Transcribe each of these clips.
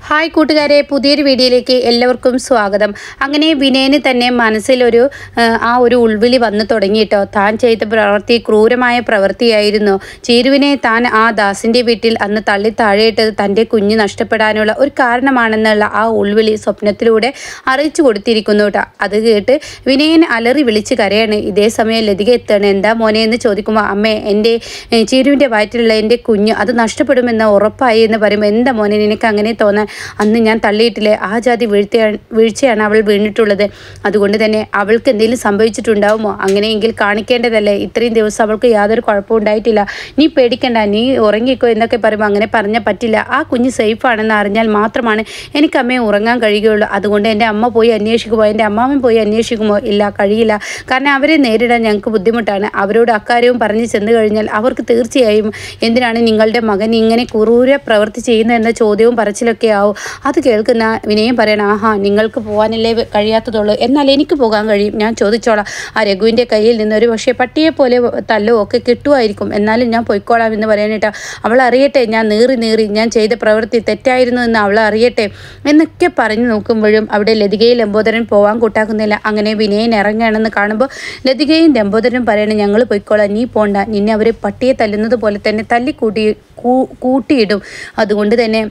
hi കൂട്ടുകാരെ പുതിയൊരു വീഡിയോയിലേക്ക് എല്ലാവർക്കും സ്വാഗതം അങ്ങനെ വിനയന് തന്നെ മനസ്സിലൊരു ആ, ആ ഒരു ഉൾവിളി വന്നു തുടങ്ങിയിട്ടോ താൻ ചെയ്ത പ്രവൃത്തി ക്രൂരമായ പ്രവൃത്തിയായിരുന്നു ചീരുവിനെ താൻ ആ ദാസിൻ്റെ വീട്ടിൽ അന്ന് തള്ളി താഴെയിട്ടത് തൻ്റെ കുഞ്ഞ് നഷ്ടപ്പെടാനുള്ള ഒരു കാരണമാണെന്നുള്ള ആ ഉൾവിളി സ്വപ്നത്തിലൂടെ അറിയിച്ചു കൊടുത്തിരിക്കുന്നു കേട്ടോ അത് കേട്ട് വിനയൻ അലറി വിളിച്ച് കരയാണ് ഇതേ സമയം ലതിക എത്താണ് എന്താ മോനെ എന്ന് ചോദിക്കുമ്പോൾ അമ്മേ എൻ്റെ ഏ, ചീരുവിൻ്റെ വയറ്റിലുള്ള എൻ്റെ കുഞ്ഞ് അത് നഷ്ടപ്പെടുമെന്ന് ഉറപ്പായി എന്ന് പറയുമ്പോൾ എന്താ മോനെ നിനക്ക് അങ്ങനെ തോന്നാൻ അന്ന് ഞാൻ തള്ളിയിട്ടില്ലേ ആ ജാതി വീഴ്ചയാണ് വീഴ്ചയാണ് അവൾ വീണിട്ടുള്ളത് അതുകൊണ്ട് തന്നെ അവൾക്ക് എന്തെങ്കിലും സംഭവിച്ചിട്ടുണ്ടാവുമോ അങ്ങനെയെങ്കിൽ കാണിക്കേണ്ടതല്ലേ ഇത്രയും ദിവസം അവൾക്ക് യാതൊരു കുഴപ്പവും ഉണ്ടായിട്ടില്ല നീ പേടിക്കണ്ട നീ ഉറങ്ങിക്കോ എന്നൊക്കെ പറയുമ്പോൾ അങ്ങനെ പറഞ്ഞാൽ പറ്റില്ല ആ കുഞ്ഞ് സേഫ് ആണെന്ന് അറിഞ്ഞാൽ മാത്രമാണ് എനിക്ക് അമ്മയെ ഉറങ്ങാൻ കഴിയുകയുള്ളൂ അതുകൊണ്ട് എൻ്റെ അമ്മ പോയി അന്വേഷിക്കുമോ എൻ്റെ അമ്മാവൻ പോയി അന്വേഷിക്കുമോ ഇല്ല കഴിയില്ല കാരണം അവരെ നേരിടാൻ ഞങ്ങൾക്ക് ബുദ്ധിമുട്ടാണ് അവരോട് അക്കാര്യവും പറഞ്ഞ് ചെന്ന് കഴിഞ്ഞാൽ അവർക്ക് തീർച്ചയായും എന്തിനാണ് നിങ്ങളുടെ മകൻ ഇങ്ങനെ ക്രൂര പ്രവൃത്തി ചെയ്യുന്നത് എന്ന ചോദ്യവും പറച്ചിലൊക്കെ ആവും അത് കേൾക്കുന്ന വിനയം പറയണം ആഹാ നിങ്ങൾക്ക് പോകാനല്ലേ കഴിയാത്തതുള്ളൂ എന്നാൽ എനിക്ക് പോകാൻ കഴിയും ഞാൻ ചോദിച്ചോളാം ആ രഘുവിൻ്റെ കയ്യിൽ നിന്ന് ഒരു പക്ഷേ പട്ടിയെ പോലെ തല്ലോ ഒക്കെ കിട്ടുമായിരിക്കും എന്നാലും ഞാൻ പൊയ്ക്കോളാം എന്ന് പറയാനിട്ട് അവൾ അറിയട്ടെ ഞാൻ നീറി നീറി ഞാൻ ചെയ്ത പ്രവൃത്തി തെറ്റായിരുന്നു എന്ന് അവൾ അറിയട്ടെ എന്നൊക്കെ പറഞ്ഞു നോക്കുമ്പോഴും അവിടെ ലതികയും ലംബോദരൻ പോവാൻ കൂട്ടാക്കുന്നില്ല അങ്ങനെ വിനയൻ ഇറങ്ങുകയാണെന്ന് കാണുമ്പോൾ ലതികയും ലംബോദരനും പറയണം ഞങ്ങൾ പൊയ്ക്കോളാം നീ പോണ്ട നിന്നെ അവർ പട്ടിയെ തല്ലുന്നത് പോലെ തന്നെ തല്ലിക്കൂട്ടി കൂ- കൂട്ടിയിടും അതുകൊണ്ട് തന്നെ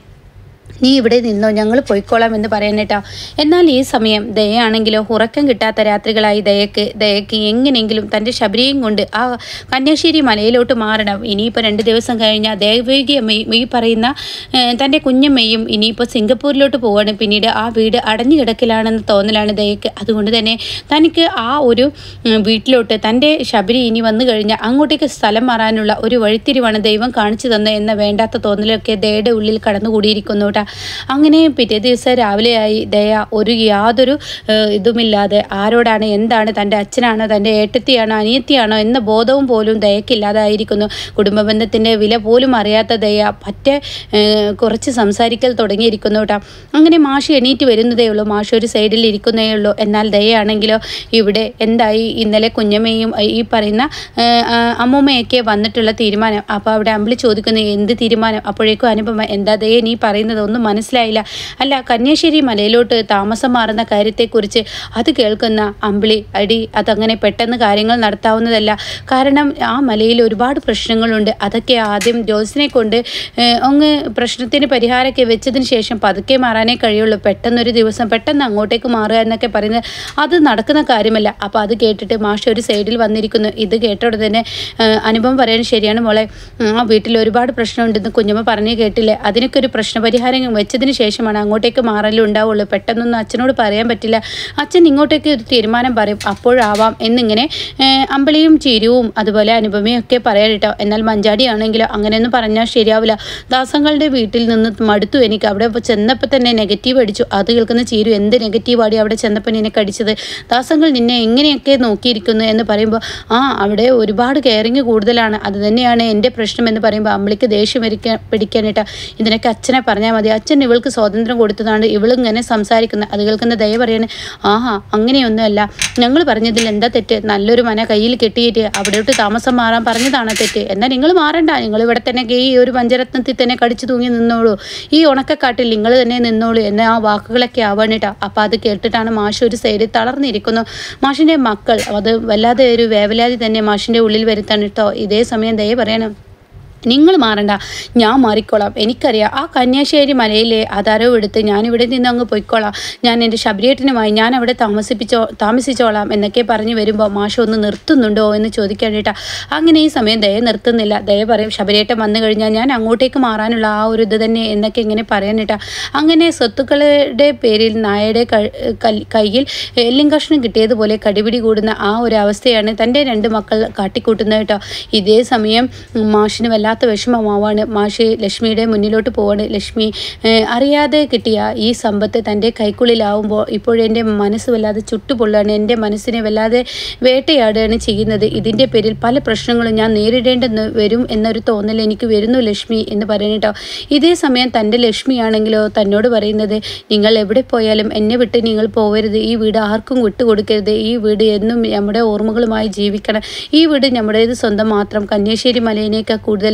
നീ ഇവിടെ നിന്നോ ഞങ്ങൾ പോയിക്കോളാം എന്ന് പറയാനേട്ടാ എന്നാൽ ഈ സമയം ദയയാണെങ്കിലോ ഉറക്കം കിട്ടാത്ത രാത്രികളായി ദയക്ക് ദയക്ക് എങ്ങനെയെങ്കിലും തൻ്റെ ശബരിയും കൊണ്ട് ആ കന്യാശ്ശേരി മലയിലോട്ട് മാറണം ഇനിയിപ്പോൾ രണ്ട് ദിവസം കഴിഞ്ഞാൽ ദേവകി അമ്മയും ഈ പറയുന്ന ഏഹ്, തൻ്റെ കുഞ്ഞമ്മയും ഇനിയിപ്പോൾ സിംഗപ്പൂരിലോട്ട് പോവാണ് പിന്നീട് ആ വീട് അടഞ്ഞു കിടക്കലാണെന്ന് തോന്നലാണ് ദയക്ക് അതുകൊണ്ട് തന്നെ തനിക്ക് ആ ഒരു ഉം, വീട്ടിലോട്ട് തൻ്റെ ശബരി ഇനി വന്നു കഴിഞ്ഞാൽ അങ്ങോട്ടേക്ക് സ്ഥലം മാറാനുള്ള ഒരു വഴിത്തിരിവാണ് ദൈവം കാണിച്ചു തന്നെ എന്ന വേണ്ടാത്ത തോന്നലൊക്കെ ദയയുടെ ഉള്ളിൽ കടന്നുകൂടിയിരിക്കുന്നു കേട്ടോ അങ്ങനെ പിറ്റേ ദിവസം രാവിലെയായി ദയ ഒരു യാതൊരു ഏഹ്, ഇതുമില്ലാതെ ആരോടാണ് എന്താണ് തൻ്റെ അച്ഛനാണോ തൻ്റെ ഏട്ടത്തിയാണോ അനിയത്തിയാണോ എന്ന ബോധവും പോലും ദയക്കില്ലാതായിരിക്കുന്നു കുടുംബ ബന്ധത്തിൻ്റെ വില പോലും അറിയാത്ത ദയ പറ്റേ ഏഹ്, കുറച്ച് സംസാരിക്കൽ തുടങ്ങിയിരിക്കുന്നു കേട്ടോ അങ്ങനെ മാഷ് എണീറ്റ് വരുന്നതേ ഉള്ളൂ മാഷ് ഒരു സൈഡിൽ ഇരിക്കുന്നേ ഉള്ളൂ എന്നാൽ ദയയാണെങ്കിലോ ഇവിടെ എന്തായി ഇന്നലെ കുഞ്ഞമ്മയും ഏഹ്, ഈ പറയുന്ന ഏഹ്, ആ, അമ്മൂമ്മയൊക്കെ വന്നിട്ടുള്ള തീരുമാനം അപ്പോൾ അവിടെ അമ്പിളി ചോദിക്കുന്നു എന്ത് തീരുമാനം അപ്പോഴേക്കും അനുപമ എന്താ ദയ നീ പറയുന്നത് ഒന്നും മനസ്സിലായില്ല അല്ല കന്യാശ്ശേരി മലയിലോട്ട് താമസം മാറുന്ന കാര്യത്തെക്കുറിച്ച് അത് കേൾക്കുന്ന അമ്പിളി അടി അതങ്ങനെ പെട്ടെന്ന് കാര്യങ്ങൾ നടത്താവുന്നതല്ല കാരണം ആ മലയിൽ ഒരുപാട് പ്രശ്നങ്ങളുണ്ട് അതൊക്കെ ആദ്യം ജോസിനെ കൊണ്ട് ഏഹ്, അങ്ങ് പ്രശ്നത്തിന് പരിഹാരമൊക്കെ വെച്ചതിന് ശേഷം പതുക്കെ മാറാനേ കഴിയുള്ളൂ പെട്ടെന്നൊരു ദിവസം പെട്ടെന്ന് അങ്ങോട്ടേക്ക് മാറുക എന്നൊക്കെ പറയുന്നത് അത് നടക്കുന്ന കാര്യമല്ല അപ്പോൾ അത് കേട്ടിട്ട് മാഷ് ഒരു സൈഡിൽ വന്നിരിക്കുന്നു ഇത് കേട്ടോടെ തന്നെ ഏഹ്, അനുപമ പറയാൻ ശരിയാണ് മോളെ ഉം, ആ വീട്ടിൽ ഒരുപാട് പ്രശ്നമുണ്ടെന്ന് കുഞ്ഞമ്മ പറഞ്ഞു കേട്ടില്ലേ അതിനൊക്കെ ഒരു പ്രശ്നപരിഹാരം വെച്ചതിന് ശേഷമാണ് അങ്ങോട്ടേക്ക് മാറലും ഉണ്ടാവുള്ളൂ പെട്ടെന്നൊന്നും അച്ഛനോട് പറയാൻ പറ്റില്ല അച്ഛൻ ഇങ്ങോട്ടേക്ക് ഒരു തീരുമാനം പറയും അപ്പോഴാവാം എന്നിങ്ങനെ ഏഹ്, അമ്പിളിയും ചിരുവും അതുപോലെ അനുപമയും ഒക്കെ പറയാൻ കേട്ടോ എന്നാൽ മഞ്ചാടി ആണെങ്കിലോ അങ്ങനെയൊന്നും പറഞ്ഞാൽ ശരിയാവില്ല ദാസങ്ങളുടെ വീട്ടിൽ നിന്ന് മടുത്തു എനിക്ക് അവിടെ ചെന്നപ്പോൾ തന്നെ നെഗറ്റീവ് അടിച്ചു അത് കേൾക്കുന്ന ചീരു എന്ത് നെഗറ്റീവ് ആടി അവിടെ ചെന്നപ്പോൾ നിനക്ക് അടിച്ചത് ദാസങ്ങൾ നിന്നെ എങ്ങനെയൊക്കെ നോക്കിയിരിക്കുന്നു എന്ന് പറയുമ്പോൾ ആ അവിടെ ഒരുപാട് കെയറിങ് കൂടുതലാണ് അത് തന്നെയാണ് എൻ്റെ പ്രശ്നം എന്ന് പറയുമ്പോൾ അമ്പിളിക്ക് ദേഷ്യം വരിക്കാൻ പിടിക്കാനായിട്ട് ഇതിനൊക്കെ അച്ഛനെ പറഞ്ഞാൽ മതി അച്ഛൻ ഇവൾക്ക് സ്വാതന്ത്ര്യം കൊടുത്തതാണ് ഇവളിങ്ങനെ സംസാരിക്കുന്നത് അത് കേൾക്കുന്ന ദയ പറയാണ് ആഹാ അങ്ങനെയൊന്നുമല്ല ഞങ്ങൾ പറഞ്ഞതിൽ എന്താ തെറ്റ് നല്ലൊരു മന കയ്യിൽ കെട്ടിയിട്ട് അവിടോട്ട് താമസം മാറാൻ പറഞ്ഞതാണ് തെറ്റ് എന്നാൽ നിങ്ങൾ മാറണ്ട നിങ്ങൾ ഇവിടെ തന്നെ ഈ ഒരു പഞ്ചരത്നത്തിൽ തന്നെ കടിച്ചു തൂങ്ങി നിന്നോളൂ ഈ ഉണക്കക്കാട്ടിൽ നിങ്ങൾ തന്നെ നിന്നോളൂ എന്ന ആ വാക്കുകളൊക്കെ ആവാനിട്ടാ അപ്പം അത് കേട്ടിട്ടാണ് മാഷ് ഒരു സൈഡിൽ തളർന്നിരിക്കുന്നു മാഷിൻ്റെ മക്കൾ അത് വല്ലാതെ ഒരു വേവലാതി തന്നെ മാഷിൻ്റെ ഉള്ളിൽ വരുത്താണ് കേട്ടോ ഇതേ സമയം ദയ പറയണം നിങ്ങൾ മാറണ്ട ഞാൻ മാറിക്കോളാം എനിക്കറിയാം ആ കന്യാശ്ശേരി മലയിലെ ആധാരവും എടുത്ത് ഞാനിവിടെ നിന്ന് അങ്ങ് പൊയ്ക്കോളാം ഞാൻ എൻ്റെ ശബരിയേട്ടനുമായി ഞാൻ അവിടെ താമസിപ്പിച്ചോ താമസിച്ചോളാം എന്നൊക്കെ പറഞ്ഞു വരുമ്പോൾ മാഷ ഒന്ന് നിർത്തുന്നുണ്ടോ എന്ന് ചോദിക്കാൻ കേട്ടാ അങ്ങനെ ഈ സമയം ദയ നിർത്തുന്നില്ല ദയ പറയും ശബരിയേട്ടൻ വന്നു കഴിഞ്ഞാൽ ഞാൻ അങ്ങോട്ടേക്ക് മാറാനുള്ള ആ ഒരു ഇത് തന്നെ എന്നൊക്കെ ഇങ്ങനെ പറയാൻ കേട്ടാ അങ്ങനെ സ്വത്തുക്കളുടെ പേരിൽ നായയുടെ ക- കൽ- കയ്യിൽ എല്ലും കഷ്ണം കിട്ടിയതുപോലെ കടിപിടി കൂടുന്ന ആ ഒരു അവസ്ഥയാണ് തൻ്റെ രണ്ട് മക്കൾ കാട്ടിക്കൂട്ടുന്നത് കേട്ടോ ഇതേ സമയം മാഷിന് വല്ലാത്ത വിഷമമാവാണ് മാഷ് ലക്ഷ്മിയുടെ മുന്നിലോട്ട് പോവാണ് ലക്ഷ്മി ഏഹ്, അറിയാതെ കിട്ടിയ ഈ സമ്പത്ത് തൻ്റെ കൈക്കുള്ളിലാവുമ്പോൾ ഇപ്പോഴെൻ്റെ മനസ്സ് വല്ലാതെ ചുട്ടുപൊള്ളാണ് എൻ്റെ മനസ്സിനെ വല്ലാതെ വേട്ടയാടുകയാണ് ചെയ്യുന്നത് ഇതിൻ്റെ പേരിൽ പല പ്രശ്നങ്ങളും ഞാൻ നേരിടേണ്ടെന്ന് വരും എന്നൊരു തോന്നൽ എനിക്ക് വരുന്നു ലക്ഷ്മി എന്ന് പറയുന്നുട്ടോ ഇതേ സമയം തൻ്റെ ലക്ഷ്മിയാണെങ്കിലോ തന്നോട് പറയുന്നത് നിങ്ങൾ എവിടെ പോയാലും എന്നെ വിട്ട് നിങ്ങൾ പോവരുത് ഈ വീട് ആർക്കും വിട്ടുകൊടുക്കരുത് ഈ വീട് എന്നും നമ്മുടെ ഓർമ്മകളുമായി ജീവിക്കണം ഈ വീട് നമ്മുടേത് സ്വന്തം മാത്രം കന്യാശ്ശേരി മലയിനേക്കാൾ കൂടുതൽ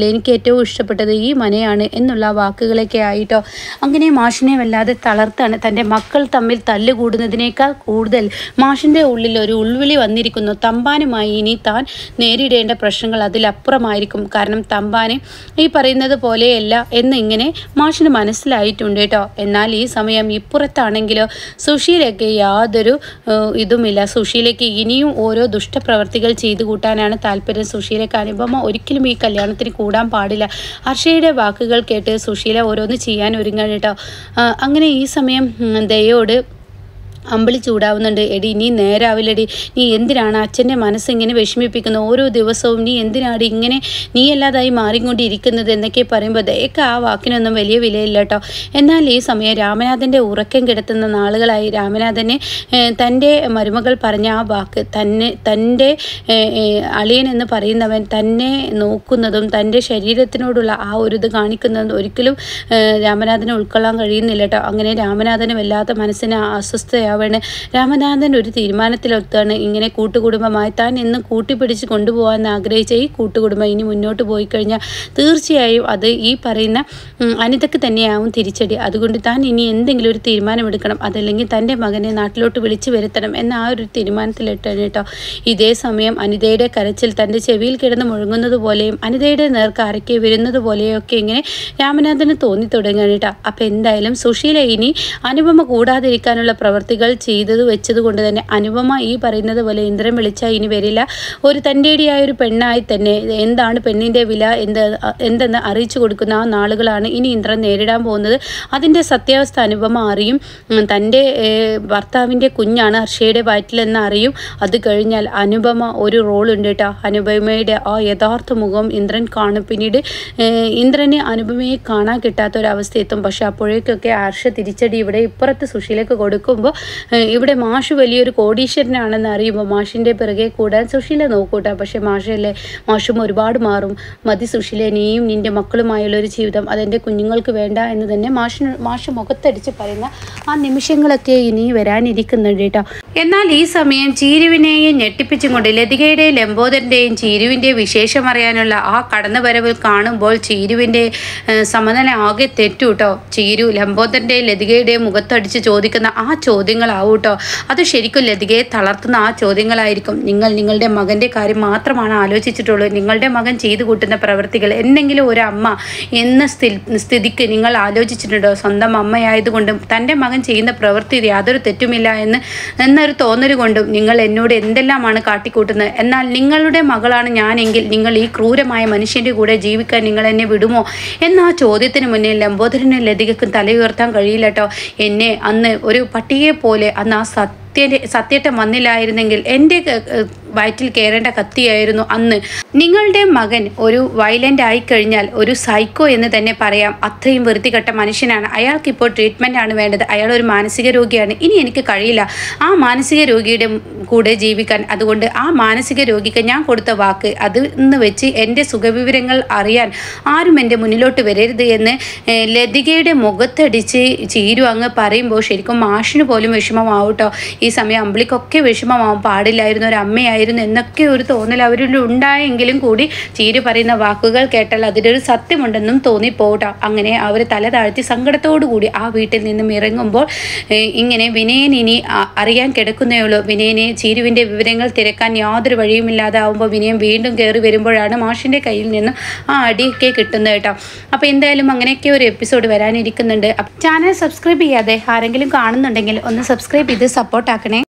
എനിക്ക് ഏറ്റവും ഇഷ്ടപ്പെട്ടത് ഈ മനയാണ് എന്നുള്ള വാക്കുകളൊക്കെ ആയിട്ടോ അങ്ങനെ മാഷിനെ വല്ലാതെ തളർത്താണ് തൻ്റെ മക്കൾ തമ്മിൽ തല്ലുകൂടുന്നതിനേക്കാൾ കൂടുതൽ മാഷിൻ്റെ ഉള്ളിൽ ഒരു ഉൾവിളി വന്നിരിക്കുന്നു തമ്പാനുമായി ഇനി താൻ നേരിടേണ്ട പ്രശ്നങ്ങൾ അതിലപ്പുറമായിരിക്കും കാരണം തമ്പാന് ഈ പറയുന്നത് പോലെയല്ല എന്ന് ഇങ്ങനെ മാഷിന് മനസ്സിലായിട്ടുണ്ട് കേട്ടോ എന്നാൽ ഈ സമയം ഇപ്പുറത്താണെങ്കിലോ സുശീലയ്ക്ക് യാതൊരു ഏഹ്, ഇതുമില്ല സുശീലയ്ക്ക് ഇനിയും ഓരോ ദുഷ്ടപ്രവർത്തികൾ ചെയ്തു കൂട്ടാനാണ് താല്പര്യം സുശീലയ്ക്ക് അനുപമ ഒരിക്കലും ഈ കല്യാണത്തിന് കൂടാൻ പാടില്ല ഹർഷയുടെ വാക്കുകൾ കേട്ട് സുശീല ഓരോന്ന് ചെയ്യാൻ ഒരുങ്ങാൻ കേട്ടോ ആ, അങ്ങനെ ഈ സമയം ഉം, ദയോട് അമ്പിളി ചൂടാവുന്നുണ്ട് എടി നീ നേരാവില്ലടി നീ എന്തിനാണ് അച്ഛൻ്റെ മനസ്സിങ്ങനെ വിഷമിപ്പിക്കുന്നത് ഓരോ ദിവസവും നീ എന്തിനാണ് ഇങ്ങനെ നീ അല്ലാതായി മാറിക്കൊണ്ടിരിക്കുന്നത് എന്നൊക്കെ പറയുമ്പോൾ ദയൊക്കെ ആ വാക്കിനൊന്നും വലിയ വിലയില്ല കേട്ടോ എന്നാൽ ഈ സമയം രാമനാഥൻ്റെ ഉറക്കം കിടത്തുന്ന നാളുകളായി രാമനാഥനെ ഏഹ്, തൻ്റെ മരുമകൾ പറഞ്ഞ ആ വാക്ക് തന്നെ തൻ്റെ ഏഹ്, ഏഹ്, അളിയൻ എന്ന് പറയുന്നവൻ തന്നെ നോക്കുന്നതും തൻ്റെ ശരീരത്തിനോടുള്ള ആ ഒരു ഇത് കാണിക്കുന്നതും ഒരിക്കലും ഏഹ്, രാമനാഥന് ഉൾക്കൊള്ളാൻ കഴിയുന്നില്ല കേട്ടോ അങ്ങനെ രാമനാഥന് വല്ലാത്ത മനസ്സിന് അസ്വസ്ഥയാവാണ് രാമനാഥൻ ഒരു തീരുമാനത്തിലൊത്താണ് ഇങ്ങനെ കൂട്ടുകുടുംബമായി താൻ എന്നും കൂട്ടിപ്പിടിച്ച് കൊണ്ടുപോകാൻ ആഗ്രഹിച്ച ഈ കൂട്ടുകുടുംബം ഇനി മുന്നോട്ട് പോയി കഴിഞ്ഞാൽ തീർച്ചയായും അത് ഈ പറയുന്ന ഉം, അനിതയ്ക്ക് തന്നെയാവും തിരിച്ചടി അതുകൊണ്ട് താൻ ഇനി എന്തെങ്കിലും ഒരു തീരുമാനമെടുക്കണം അതല്ലെങ്കിൽ തൻ്റെ മകനെ നാട്ടിലോട്ട് വിളിച്ചു വരുത്തണം എന്ന ആ ഒരു തീരുമാനത്തിലിട്ടാണ് കേട്ടോ ഇതേ സമയം അനിതയുടെ കരച്ചിൽ തൻ്റെ ചെവിയിൽ കിടന്ന് മുഴങ്ങുന്നത് പോലെയും അനിതയുടെ നേർക്ക് അരക്കി വരുന്നത് പോലെയൊക്കെ ഇങ്ങനെ രാമനാഥന് തോന്നി തുടങ്ങുകയാണ് കേട്ടോ അപ്പം എന്തായാലും സുശീല ഇനി അനുപമ കൂടാതിരിക്കാനുള്ള പ്രവർത്തികൾ ചെയ്തത് വെച്ചത് കൊണ്ട് തന്നെ അനുപമ ഈ പറയുന്നത് പോലെ ഇന്ദ്രൻ വിളിച്ചാൽ ഇനി വരില്ല ഒരു തൻ്റെടിയായ ഒരു പെണ്ണായി തന്നെ എന്താണ് പെണ്ണിൻ്റെ വില എന്ത് എന്തെന്ന് അറിയിച്ചു കൊടുക്കുന്ന ആ നാളുകളാണ് ഇനി ഇന്ദ്രൻ നേരിടാൻ പോകുന്നത് അതിൻ്റെ സത്യാവസ്ഥ അനുപമ അറിയും ഉം, തൻ്റെ ഏഹ്, ഭർത്താവിൻ്റെ കുഞ്ഞാണ് ഹർഷയുടെ വയറ്റിലെന്ന് അറിയും അത് കഴിഞ്ഞാൽ അനുപമ ഒരു റോൾ ഉണ്ട് കേട്ടോ അനുപമയുടെ ആ യഥാർത്ഥ മുഖം ഇന്ദ്രൻ കാണും പിന്നീട് ഏഹ്, ഇന്ദ്രന് അനുപമയെ കാണാൻ കിട്ടാത്ത ഒരവസ്ഥ എത്തും പക്ഷെ അപ്പോഴേക്കൊക്കെ ഹർഷ തിരിച്ചടി ഇവിടെ ഇപ്പുറത്ത് സുശീലക്ക് കൊടുക്കുമ്പോൾ ഏഹ്, ഇവിടെ മാഷ് വലിയൊരു കോടീശ്വരനാണെന്ന് അറിയുമ്പോൾ മാഷിൻ്റെ പിറകെ കൂടാൻ സുശീല നോക്കൂട്ടാ പക്ഷെ മാഷല്ലേ മാഷും ഒരുപാട് മാറും മതി സുശീല നീയും നിൻ്റെ മക്കളുമായുള്ള ഒരു ജീവിതം അതെൻ്റെ കുഞ്ഞുങ്ങൾക്ക് വേണ്ട എന്ന് തന്നെ മാഷിന് മാഷ് മുഖത്തടിച്ച് പറയുന്ന ആ നിമിഷങ്ങളൊക്കെ ഇനി വരാനിരിക്കുന്നുണ്ട് കേട്ടോ എന്നാൽ ഈ സമയം ചീരുവിനെയും ഞെട്ടിപ്പിച്ചും കൊണ്ട് ലതികയുടെയും ലംബോദരൻ്റെയും ചീരുവിൻ്റെയും വിശേഷം അറിയാനുള്ള ആ കടന്നുവരവ് കാണുമ്പോൾ ചീരുവിൻ്റെ ഏഹ്, സമനില ആകെ തെറ്റു കേട്ടോ ചീരു ലംബോദരൻ്റെയും ലതികയുടെയും മുഖത്തടിച്ച് ചോദിക്കുന്ന ആ ചോദ്യങ്ങളാവും കേട്ടോ അത് ശരിക്കും ലതികയെ തളർത്തുന്ന ആ ചോദ്യങ്ങളായിരിക്കും നിങ്ങൾ നിങ്ങളുടെ മകൻ്റെ കാര്യം മാത്രമാണ് ആലോചിച്ചിട്ടുള്ളൂ നിങ്ങളുടെ മകൻ ചെയ്തു കൂട്ടുന്ന പ്രവൃത്തികൾ എന്തെങ്കിലും ഒരു അമ്മ എന്ന സ്ഥി- സ്ഥിതിക്ക് നിങ്ങൾ ആലോചിച്ചിട്ടുണ്ടോ സ്വന്തം അമ്മയായതുകൊണ്ടും തൻ്റെ മകൻ ചെയ്യുന്ന പ്രവൃത്തി യാതൊരു തെറ്റുമില്ല എന്ന് എന്നൊരു തോന്നൽ കൊണ്ടും നിങ്ങൾ എന്നോട് എന്തെല്ലാമാണ് കാട്ടിക്കൂട്ടുന്നത് എന്നാൽ നിങ്ങളുടെ മകളാണ് ഞാനെങ്കിൽ നിങ്ങൾ ഈ ക്രൂരമായ മനുഷ്യൻ്റെ കൂടെ ജീവിക്കാൻ നിങ്ങൾ എന്നെ വിടുമോ എന്ന ആ ചോദ്യത്തിന് മുന്നിൽ ലംബോദരനും ലതികക്കും തലയുയർത്താൻ കഴിയില്ല കേട്ടോ എന്നെ അന്ന് ഒരു പട്ടിയെ പോലെ അന്ന് ആ സത്യ സത്യേട്ടം വന്നില്ലായിരുന്നെങ്കിൽ എൻ്റെ ക- ക- വയറ്റിൽ കയറേണ്ട കത്തിയായിരുന്നു അന്ന് നിങ്ങളുടെ മകൻ ഒരു വയലൻ്റ് ആയി കഴിഞ്ഞാൽ ഒരു സൈക്കോ എന്ന് തന്നെ പറയാം അത്രയും വൃത്തികെട്ട മനുഷ്യനാണ് അയാൾക്ക് ഇപ്പോൾ ട്രീറ്റ്മെൻ്റ് ആണ് വേണ്ടത് അയാൾ ഒരു മാനസിക രോഗിയാണ് ഇനി എനിക്ക് കഴിയില്ല ആ മാനസിക രോഗിയുടെ കൂടെ ജീവിക്കാൻ അതുകൊണ്ട് ആ മാനസിക രോഗിക്ക് ഞാൻ കൊടുത്ത വാക്ക് അത് എന്ന് വെച്ച് എൻ്റെ സുഖവിവരങ്ങൾ അറിയാൻ ആരും എൻ്റെ മുന്നിലോട്ട് വരരുത് എന്ന് ഏഹ്, ലതികയുടെ മുഖത്തടിച്ച് ചീരു അങ്ങ് പറയുമ്പോൾ ശരിക്കും മാഷിന് പോലും വിഷമമാവും കേട്ടോ ഈ സമയം അമ്പിളിക്കൊക്കെ വിഷമമാവും പാടില്ലായിരുന്നു ഒരു അമ്മയായിരുന്നു എന്നൊക്കെ ഒരു തോന്നൽ അവരിൽ ഉണ്ടായെങ്കിലും കൂടി ചീരു പറയുന്ന വാക്കുകൾ കേട്ടാൽ അതിലൊരു സത്യമുണ്ടെന്നും തോന്നിപ്പോട്ടോ അങ്ങനെ അവർ തല താഴ്ത്തി സങ്കടത്തോടു കൂടി ആ വീട്ടിൽ നിന്നും ഇറങ്ങുമ്പോൾ ഏഹ്, ഇങ്ങനെ വിനയൻ ഇനി അ- അറിയാൻ കിടക്കുന്നേ ഉള്ളൂ വിനയനെ ചീരുവിൻ്റെ വിവരങ്ങൾ തിരക്കാൻ യാതൊരു വഴിയുമില്ലാതെ ആവുമ്പോൾ വിനയൻ വീണ്ടും കയറി വരുമ്പോഴാണ് മാഷിൻ്റെ കയ്യിൽ നിന്നും ആ അടിയൊക്കെ കിട്ടുന്നത് കേട്ടോ അപ്പോൾ എന്തായാലും അങ്ങനെയൊക്കെ ഒരു എപ്പിസോഡ് വരാനിരിക്കുന്നുണ്ട് ചാനൽ സബ്സ്ക്രൈബ് ചെയ്യാതെ ആരെങ്കിലും കാണുന്നുണ്ടെങ്കിൽ ഒന്ന് സബ്സ്ക്രൈബ് ചെയ്ത് സപ്പോർട്ട് ആക്കണേ